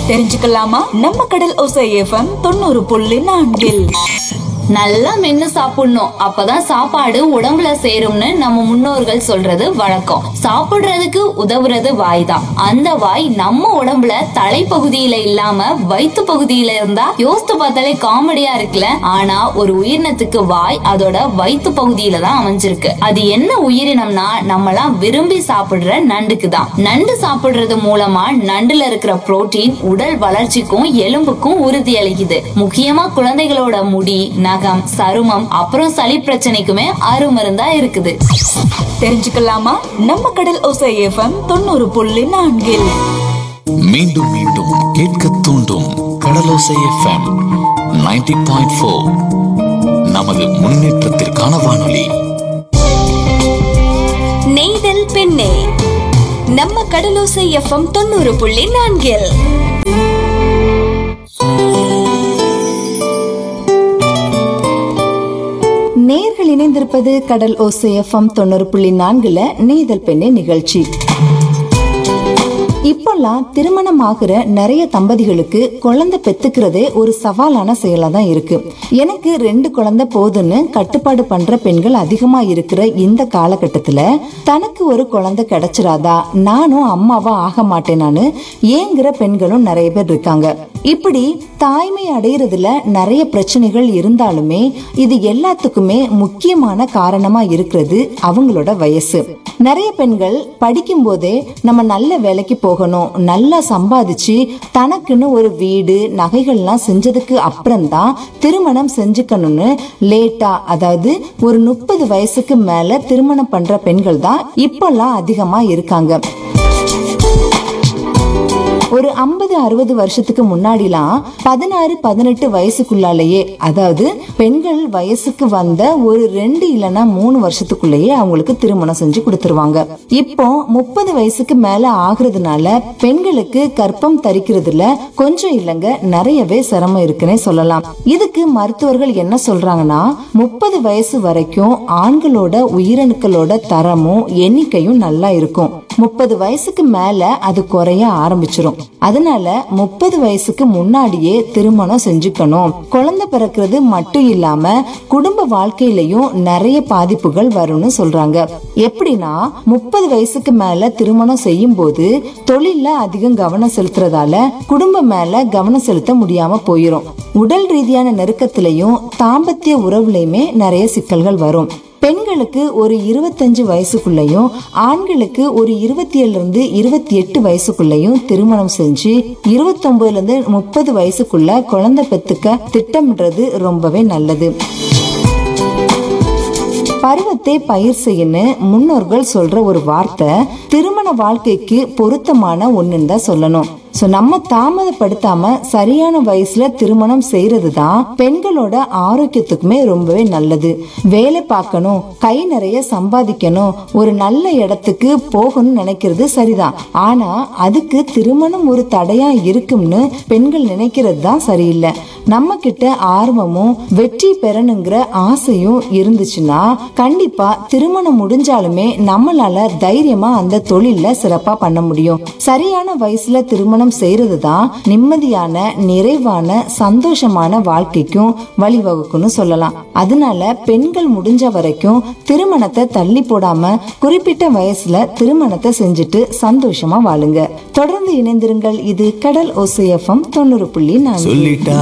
தெரிஞ்சுக்கலாமா நம்ம கடல் ஒசை எஃப்எம் தொண்ணூறு புள்ளி நான்கில் நல்லா மென்னு சாப்பிடணும் அப்பதான் சாப்பாடு உடம்புல சேரும்னு நம்ம முன்னோர்கள் சொல்றது வழக்கம் சாப்பிடுறதுக்கு உதவுறது வாய் தான் அந்த வாய் நம்ம உடம்புல தலைப்பகுதியில இல்லாம வயிற்று பகுதியில இருந்தா யோசித்து பார்த்தாலே காமெடியா இருக்குல்ல ஆனா ஒரு உயிரினத்துக்கு வாய் அதோட வயிற்று பகுதியில தான் அமைஞ்சிருக்கு அது என்ன உயிரினம்னா நம்மலாம் விரும்பி சாப்பிடுற நண்டுக்கு தான் நண்டு சாப்பிடுறது மூலமா நண்டுல இருக்கிற புரோட்டீன் உடல் வளர்ச்சிக்கும் எலும்புக்கும் உறுதி அளிக்குது முக்கியமா குழந்தைகளோட முடி நகம் சருமம் அப்புறம் சளி பிரச்சனைக்குமே அருமருந்தா இருக்குது தெரிஞ்சுக்கலாமா நம்ம கடல் ஒசை எஃப்எம் தொண்ணூறு புள்ளி நான்கில் மீண்டும் மீண்டும் கேட்க தூண்டும் கடலோசை எஃப்எம் 90.4 பாயிண்ட் ஃபோர் நமது முன்னேற்றத்திற்கான வானொலி நெய்தல் பெண்ணே நம்ம கடலோசை எஃப்எம் தொண்ணூறு புள்ளி நான்கில் நேர்கள் இணைந்திருப்பது கடல் ஓசை எஃப்எம் தொண்ணூறு புள்ளி நான்குல நெய்தல் பெண்ணே நிகழ்ச்சி இப்பெல்லாம் திருமணம் ஆகுற நிறைய தம்பதிகளுக்கு குழந்தை பெத்துக்கிறதே ஒரு சவாலான செயலா தான் இருக்கு எனக்கு ரெண்டு குழந்தை போதுன்னு கட்டுப்பாடு பண்ற பெண்கள் அதிகமா இருக்கிற இந்த காலகட்டத்துல தனக்கு ஒரு குழந்தை கிடைச்சிராதா நானும் அம்மாவா ஆக மாட்டேனான்னு ஏங்குற பெண்களும் நிறைய பேர் இருக்காங்க இப்படி தாய்மை அடையிறதுல நிறைய பிரச்சனைகள் இருந்தாலுமே இது எல்லாத்துக்குமே முக்கியமான காரணமா இருக்கிறது அவங்களோட வயசு நிறைய பெண்கள் படிக்கும் போதே நம்ம நல்ல வேலைக்கு போகணும் நல்லா சம்பாதிச்சு தனக்குன்னு ஒரு வீடு நகைகள்லாம் செஞ்சதுக்கு அப்புறம்தான் திருமணம் செஞ்சுக்கணும்னு லேட்டா அதாவது ஒரு முப்பது வயசுக்கு மேல திருமணம் பண்ற பெண்கள் தான் இப்பெல்லாம் அதிகமா இருக்காங்க ஒரு ஐம்பது அறுபது வருஷத்துக்கு முன்னாடிலாம் பதினாறு பதினெட்டு வயசுக்குள்ளாலேயே அதாவது பெண்கள் வயசுக்கு வந்த ஒரு ரெண்டு இல்லைன்னா மூணு வருஷத்துக்குள்ளேயே அவங்களுக்கு திருமணம் செஞ்சு கொடுத்துருவாங்க இப்போ முப்பது வயசுக்கு மேல ஆகுறதுனால பெண்களுக்கு கற்பம் தரிக்கிறதுல கொஞ்சம் இல்லைங்க நிறையவே சிரமம் இருக்குன்னே சொல்லலாம் இதுக்கு மருத்துவர்கள் என்ன சொல்றாங்கன்னா முப்பது வயசு வரைக்கும் ஆண்களோட உயிரணுக்களோட தரமும் எண்ணிக்கையும் நல்லா இருக்கும் முப்பது வயசுக்கு மேல அது குறைய ஆரம்பிச்சிரும் அதனால முப்பது வயசுக்கு முன்னாடியே திருமணம் செஞ்சுக்கணும் குழந்தை பிறக்கிறது மட்டும் இல்லாம குடும்ப வாழ்க்கையிலயும் நிறைய பாதிப்புகள் வரும்னு சொல்றாங்க எப்படின்னா முப்பது வயசுக்கு மேல திருமணம் செய்யும் போது தொழில்ல அதிகம் கவனம் செலுத்துறதால குடும்பம் மேல கவனம் செலுத்த முடியாம போயிரும் உடல் ரீதியான நெருக்கத்திலையும் தாம்பத்திய உறவுலையுமே நிறைய சிக்கல்கள் வரும் பெண்களுக்கு ஒரு இருபத்தஞ்சு வயசுக்குள்ளயும் ஆண்களுக்கு ஒரு இருபத்தி ஏழுல இருந்து இருபத்தி எட்டு வயசுக்குள்ளயும் திருமணம் செஞ்சு இருபத்தொன்பதுல இருந்து முப்பது வயசுக்குள்ள குழந்தை பெத்துக்க திட்டமிடுறது ரொம்பவே நல்லது பருவத்தை பயிர் செய்யன்னு முன்னோர்கள் சொல்ற ஒரு வார்த்தை திருமண வாழ்க்கைக்கு பொருத்தமான ஒண்ணுன்னு தான் சொல்லணும் சோ நம்ம தாமதப்படுத்தாம சரியான வயசுல திருமணம் செய்யறது தான் பெண்களோட ஆரோக்கியத்துக்குமே ரொம்பவே நல்லது வேலை பார்க்கணும் கை நிறைய சம்பாதிக்கணும் ஒரு நல்ல இடத்துக்கு போகணும்னு நினைக்கிறது சரிதான் ஆனா அதுக்கு திருமணம் ஒரு தடையா இருக்கும்னு பெண்கள் நினைக்கிறது தான் சரியில்லை நம்ம கிட்ட ஆர்வமும் வெற்றி பெறணுங்கிற ஆசையும் இருந்துச்சுன்னா கண்டிப்பா திருமணம் முடிஞ்சாலுமே நம்மளால தைரியமா அந்த தொழில்ல சிறப்பா பண்ண முடியும் சரியான வயசுல திருமணம் செய்யறது தான் நிம்மதியான நிறைவான சந்தோஷமான வாழ்க்கைக்கும் வழிவகுக்கும்னு சொல்லலாம் அதனால பெண்கள் முடிஞ்ச வரைக்கும் திருமணத்தை தள்ளி போடாம குறிப்பிட்ட வயசுல திருமணத்தை செஞ்சுட்டு சந்தோஷமா வாழுங்க தொடர்ந்து இணைந்திருங்கள் இது கடல் ஓசையஃபம் தொண்ணூறு புள்ளி நான்கு சொல்லிட்டா